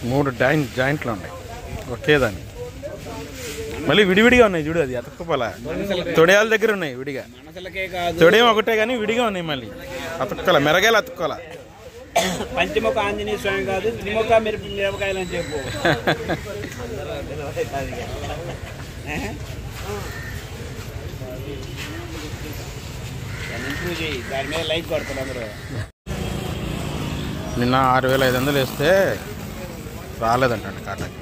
మూడు జాయింట్ జాయింట్లు ఉన్నాయి ఒకే దాన్ని మళ్ళీ విడివిడిగా ఉన్నాయి చూడు అది అతుక్కుపల తొడయాల దగ్గర ఉన్నాయి విడిగా మనసులకే కాదు తొడేం ఒకటే కానీ విడిగా ఉన్నాయి మళ్ళీ అతుక్కోల మెరగాయలు అతుక్కోల పంచముఖ ఆంజనేయ స్వామి కాదు త్రిముఖ మిరప మిరపకాయలు అని చెప్పు ఇంప్రూవ్ చేయి దాని మీద లైక్ కొడతారు అందరూ నిన్న ఆరు వేల ఐదు వందలు వేస్తే రాలేదంటండి కాటాకి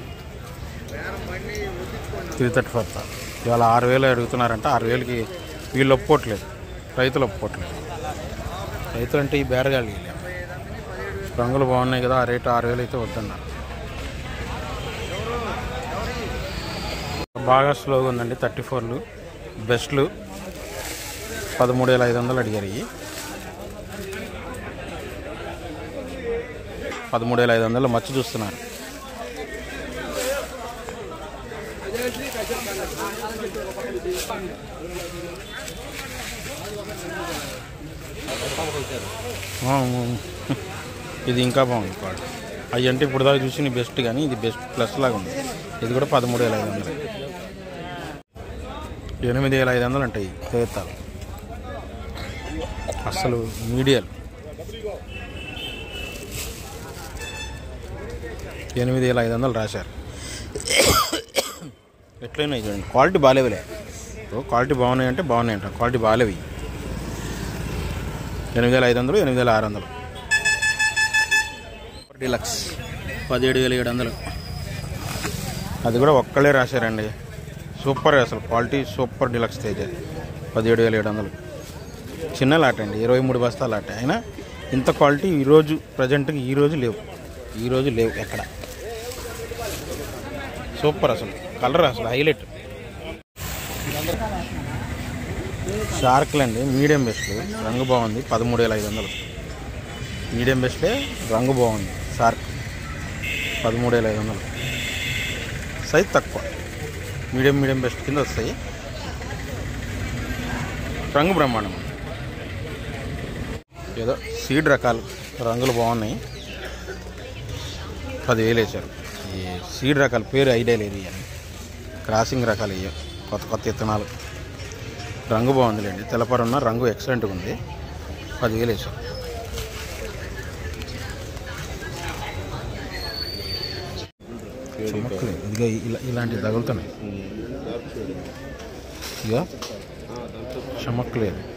త్రీ థర్టీ ఫోర్ ఇవాళ ఆరు వేలు అడుగుతున్నారంట ఆరు వేలకి వీళ్ళు ఒప్పుకోవట్లేదు రైతులు ఒప్పుకోవట్లేదు రైతులు అంటే ఈ బేరగాళ్ళు వీళ్ళే. రంగులు బాగున్నాయి కదా ఆ రేటు ఆరు వేలు అయితే వద్దన్నారు బాగా స్లోగా ఉందండి థర్టీ ఫోర్లు బెస్ట్లు పదమూడు వేల ఐదు వందలు అడిగారు ఇవి పదమూడు వేల ఐదు వందలు మచ్చ చూస్తున్నారు ఆ, ఉమ్. ఇది ఇంకా బాగుంది క్వాలిటీ అవి అంటే ఇప్పుడు దాకా చూసిన బెస్ట్ కానీ ఇది బెస్ట్ ప్లస్ లాగా ఉంది ఇది కూడా పదమూడు వేల ఐదు వందలు ఎనిమిది వేల ఐదు వందలు ఉంటాయి తేతాలు అసలు మీడియల్ ఎనిమిది వేల ఐదు వందలు రాశారు ఎట్లయినాయి చూడండి క్వాలిటీ బాగాలేవులే ఇప్పుడు క్వాలిటీ బాగున్నాయి అంటే బాగున్నాయి అంట క్వాలిటీ బాగాలేవి ఎనిమిది వేల ఐదు వందలు ఎనిమిది వేల ఆరు వందలు డిలక్స్ పదిహేడు వేల ఏడు వందలు అది కూడా ఒక్కళ్ళే రాశారండి సూపర్ అసలు క్వాలిటీ సూపర్ డిలక్స్ తేజ పదిహేడు వేల ఏడు వందలు చిన్న లాట్ అండి ఇరవై మూడు బస్తాల లాట్ అయినా ఇంత క్వాలిటీ ఈరోజు ప్రజెంట్కి ఈరోజు లేవు ఈరోజు లేవు ఎక్కడ సూపర్ అసలు కలర్ అసలు హైలైట్ షార్క్లు అండి మీడియం బెస్ట్ రంగు బాగుంది పదమూడు వేల ఐదు వందలు మీడియం బెస్టే రంగు బాగుంది షార్క్ పదమూడు వేల ఐదు వందలు సైజ్ తక్కువ మీడియం మీడియం బెస్ట్ కింద వస్తాయి రంగు బ్రహ్మాండం ఏదో సీడ్ రకాలు రంగులు బాగున్నాయి పదివేలు వేశారు ఈ సీడ్ రకాల పేరు ఐడియా లేదు ఇవన్నీ క్రాసింగ్ రకాలు ఇవి కొత్త కొత్త విత్తనాలు రంగు బాగుందిలేండి తెల్లపర ఉన్న రంగు ఎక్సలెంట్గా ఉంది పదివేలు వేసాం చమక్కలేదు ఇదిగో ఇలా ఇలాంటివి తగులుతున్నాయి ఇక చమక్కలేదు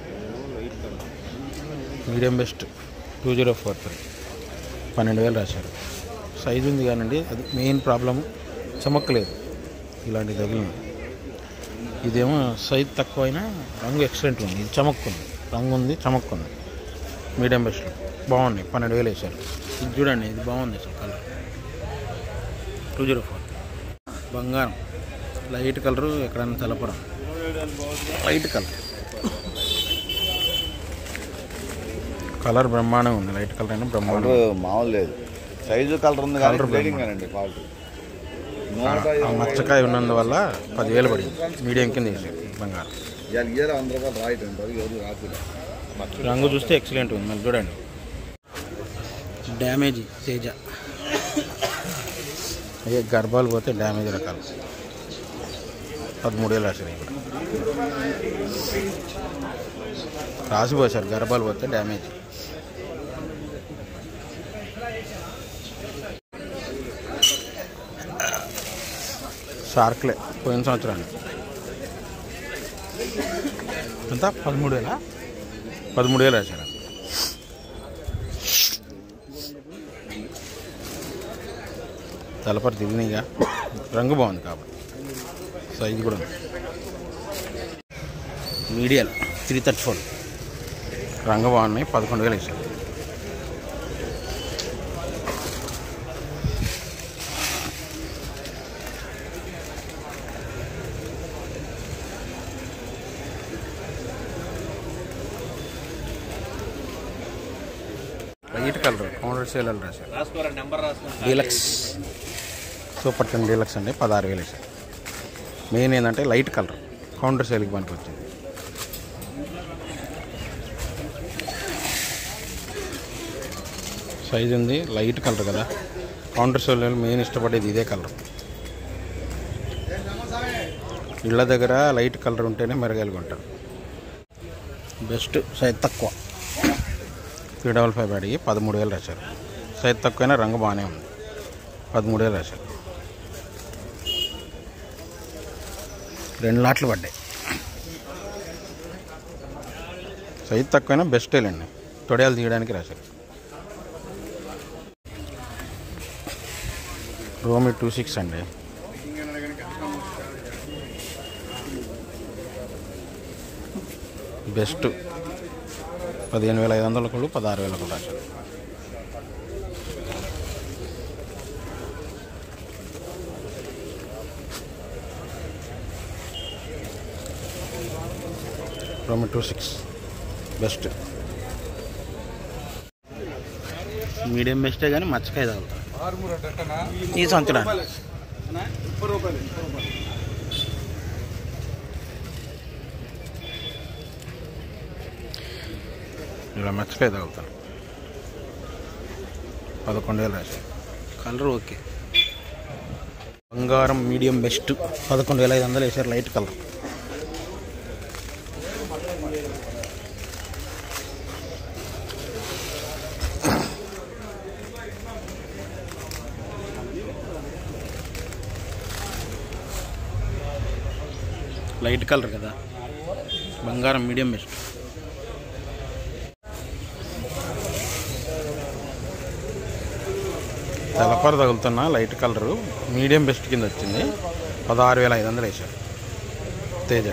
medium best two zero four three పన్నెండు వేలు రాశారు సైజు ఉంది కానండి అది మెయిన్ ప్రాబ్లం చమక్కలేదు ఇలాంటి తగిలింది ఇదేమో సైజ్ తక్కువైనా రంగు ఎక్సలెంట్ ఉంది ఇది చమక్కుంది రంగు ఉంది చమక్కుంది మీడియం బెస్ట్ బాగున్నాయి పన్నెండు వేలు వేశారు ఇది చూడండి ఇది బాగుంది అసలు కలర్ టూ జీరో ఫోర్ బంగారం లైట్ కలరు ఎక్కడైనా తెలపడం లైట్ కలర్ కలర్ బ్రహ్మాండంగా ఉంది లైట్ కలర్ అయినా బ్రహ్మాండం కలర్ మామూలు లేదు సైజు కలర్ ఉంది కానీ కలర్ గ్రేడింగ్ అండి క్వాలిటీ ఆ మచ్చకాయ ఉన్నందువల్ల పదివేలు పడింది మీడియం కింద వేసారు బంగారం ఇవాళ ఇయర్ వంద రూపాయలు రాయిట్ అంటారు ఎవరు రాకుండా రంగు చూస్తే ఎక్సలెంట్ ఉంది మళ్ళీ చూడండి డ్యామేజ్ తేజ అయ్యే గర్భాలు పోతే డ్యామేజ్ రకాలు పదమూడు వేలు రాశారు ఇక్కడ రాసిపోసారు గర్భాలు పోతే డ్యామేజ్ షార్క్లే పోయిన సంవత్సరాన్ని ఎంత పదమూడు వేలా పదమూడు వేలు రాశారు తలపరి తిరిగినాయిగా రంగు బాగుంది కాబట్టి సైజు కూడా ఉంది మీడియల్ త్రీ థర్టీ ఫోర్ రంగు బాగున్నాయి పదకొండు వేలు వేసారు వైట్ కలర్ కౌంటర్ సేల్ రాశారు రాసుకోరా నెంబర్ రాసుకో డీలక్స్ సూపర్ టెన్ డీలక్స్ అండి పదహారు వేలు వేసారు మెయిన్ ఏంటంటే లైట్ కలర్ కౌంటర్ సేల్కి పనికి వచ్చింది సైజ్ ఉంది లైట్ కలర్ కదా కౌంటర్ సోల్ మెయిన్ ఇష్టపడేది ఇదే కలర్ ఇళ్ళ దగ్గర లైట్ కలర్ ఉంటేనే మెరగాయలు కొంటారు బెస్ట్ సైజ్ తక్కువ త్రీ డబల్ ఫైవ్ అడిగి పదమూడు వేలు రాశారు సైజ్ తక్కువైనా రంగు బాగానే ఉంది పదమూడు వేలు రాశారు రెండు లాట్లు పడ్డాయి సైజ్ తక్కువైనా బెస్టేలండి తొడయాలు తీయడానికి రాశారు రోమి టూ సిక్స్ అండి బెస్ట్ పదిహేను వేల ఐదు వందల కూడా పదహారు వేల కూడా రాశారు రోమి టూ సిక్స్ బెస్ట్ మీడియం బెస్టే కానీ మచ్చకాయ తగులుతుంది ఈ సంవత్సరానికి ఇలా మచ్చకాయ తగులుతాను పదకొండు వేలు రాశారు కలర్ ఓకే బంగారం మీడియం బెస్ట్ పదకొండు వేల ఐదు వందలు వేసారు లైట్ కలర్ లైట్ కలర్ కదా బంగారం మీడియం బెస్ట్ తెల్లపార తగులుతున్న లైట్ కలరు మీడియం బెస్ట్ కింద వచ్చింది పదహారు వేల ఐదు వందలు వేసారు తేజ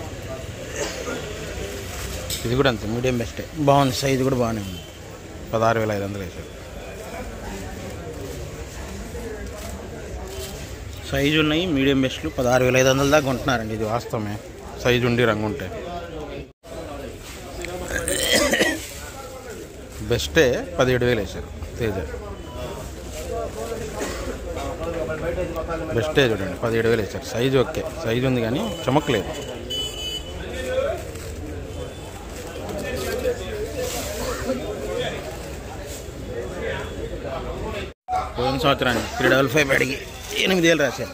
ఇది కూడా అంతే మీడియం బెస్టే బాగుంది సైజు కూడా బాగానే ఉంది పదహారు వేల ఐదు వందలు వేసారు సైజు ఉన్నాయి మీడియం బెస్ట్లు పదహారు వేల ఐదు వందల దాకా కొంటున్నారండి ఇది వాస్తవమే సైజు ఉండి రంగు ఉంటే బెస్టే పదిహేడు వేలు వేసారు తేజ బెస్టే చూడండి పదిహేడు వేలు వేసారు సైజు ఓకే సైజు ఉంది కానీ చమకలేదు పోయిన సంవత్సరానికి త్రీ డబల్ ఫైవ్ అడిగి ఎనిమిది వేలు రాశారు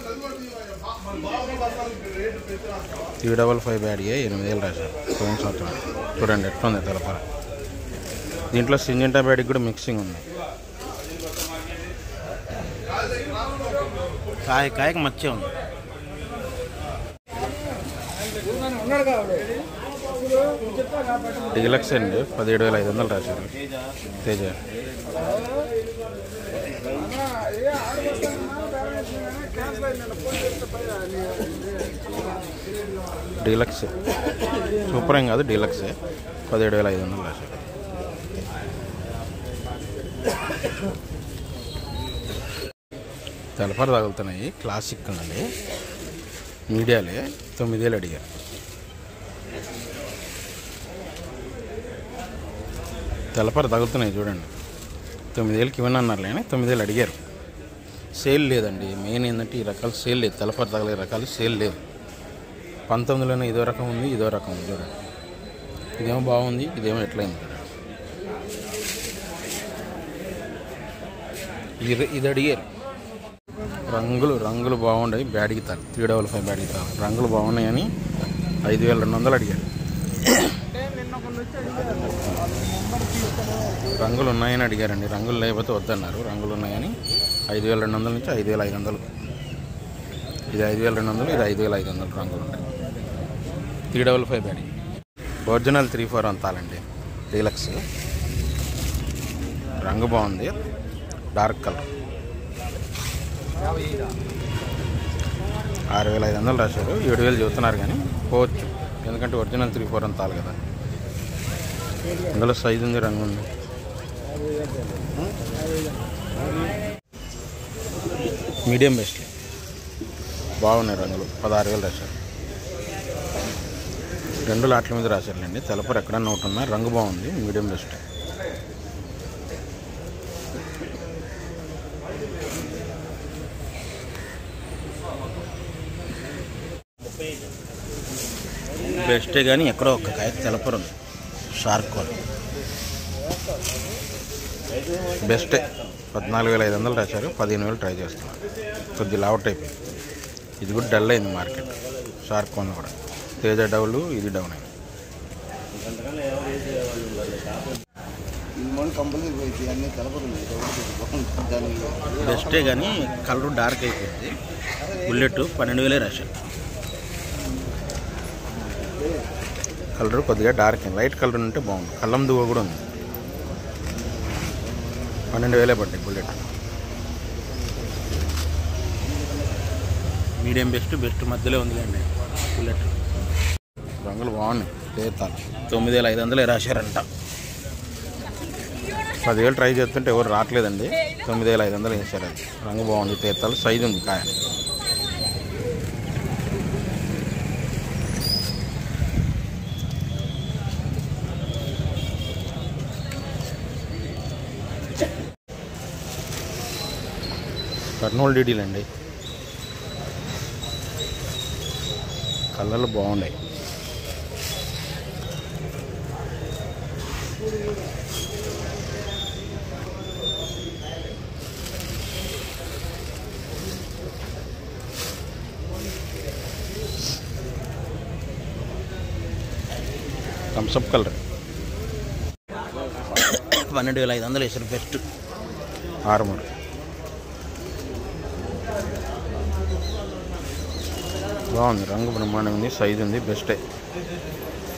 త్రీ డబల్ ఫైవ్ అడిగి ఎనిమిది వేలు రాశారు పోయిన సంవత్సరం చూడండి ఎట్లుంది తెలపర దీంట్లో సింజంటా బ్యాడికి కూడా మిక్సింగ్ ఉంది కాయ కాయకి మచ్చే ఉంది డిలక్స్ అండి పదిహేడు వేల ఐదు వందలు రాశారు తేజ డీలక్స్ సూపర్ ఏం కాదు డీలక్సే పదిహేడు వేల ఐదు వందలు రాశారు తెలపర తగులుతున్నాయి క్లాసిక్ అండి మీడియాలే తొమ్మిదేళ్ళు అడిగారు తెలపర తగులుతున్నాయి చూడండి తొమ్మిదేళ్ళకి ఇవ్వను అన్నారు కానీ తొమ్మిదేళ్ళు అడిగారు సేల్ లేదండి మెయిన్ ఏంటంటే ఈ రకాలు సేల్ లేదు తెలపర తగలే రకాలు సేల్ లేదు పంతొమ్మిదిలోనే ఇదో రకం ఉంది ఇదో రకం ఉంది చూడండి ఇదేమో బాగుంది ఇదేమో ఎట్లయింది ఇది ఇది అడిగారు రంగులు రంగులు బాగున్నాయి బ్యాడ్కి తారు త్రీ డబల్ ఫైవ్ బ్యాడ్కి తారు రంగులు బాగున్నాయని ఐదు వేల రెండు వందలు అడిగారు రంగులు ఉన్నాయని అడిగారండి రంగులు లేకపోతే వద్దన్నారు రంగులు ఉన్నాయని ఐదు వేల రెండు వందల నుంచి ఐదు వేల ఐదు వందలు ఇది ఐదు వేల రెండు వందలు ఇది ఐదు వేల ఐదు వందలు రంగులు ఉంటాయి త్రీ డబల్ ఫైవ్ బ్యాడీ ఒరిజినల్ త్రీ ఫోర్ అంతాలండి డీలక్స్ రంగు బాగుంది డార్క్ కలర్ ఆరు వేల ఐదు వందలు రాశారు ఏడు వేలు చెబుతున్నారు కానీ పోవచ్చు ఎందుకంటే ఒరిజినల్ త్రీ ఫోర్ అంతాలు కదా అందులో సైజు ఉంది రంగు ఉంది మీడియం బెస్ట్ బాగున్నాయి రంగులు పదహారు వేలు రాశారు రెండు లాట్ల మీద రాశారులేండి తెలపరు ఎక్కడన్నా ఒకటి ఉన్నా రంగు బాగుంది మీడియం బెస్ట్ బెస్టే కానీ ఎక్కడో ఒక్క కాయ తెలపరు ఉంది షార్క్ కోల్ బెస్టే పద్నాలుగు వేల ఐదు వందలు రాశారు పదిహేను వేలు ట్రై చేస్తున్నారు కొద్ది లావుట్ అయిపోయింది ఇది కూడా డల్ అయింది మార్కెట్ షార్క్ వన్ కూడా తేజ డౌలు ఇది డౌన్ అయింది ఈ మన కంపెనీ పోయి అన్ని కలపదు దానికి బెస్టే కానీ కలర్ డార్క్ అయిపోయింది బుల్లెట్ పన్నెండు వేలే రాశారు కలర్ కొద్దిగా డార్క్ అయింది లైట్ కలర్ ఉంటే బాగుంది కళ్ళం దువ్వ కూడా ఉంది పన్నెండు వేలే పడ్డాయి బుల్లెట్ మీడియం బెస్ట్ బెస్ట్ మధ్యలో ఉంది అండి బుల్లెట్ రంగులు బాగున్నాయి తేతాలు తొమ్మిది వేల ఐదు వందలు రాశారంట పదివేలు ట్రై చేస్తుంటే ఎవరు రావట్లేదండి తొమ్మిది వేల ఐదు వందలు వేసారు అది రంగు బాగుంది తేతాలు సైజు ఉంది కాయ కర్నూలు డీడీలు అండి కలర్లు బాగున్నాయి థమ్సప్ కలర్ పన్నెండు వేల ఐదు వందలు వేసారు బెస్ట్ ఆరుమూరు బాగుంది రంగు బ్రహ్మాండం ఉంది సైజు ఉంది బెస్టే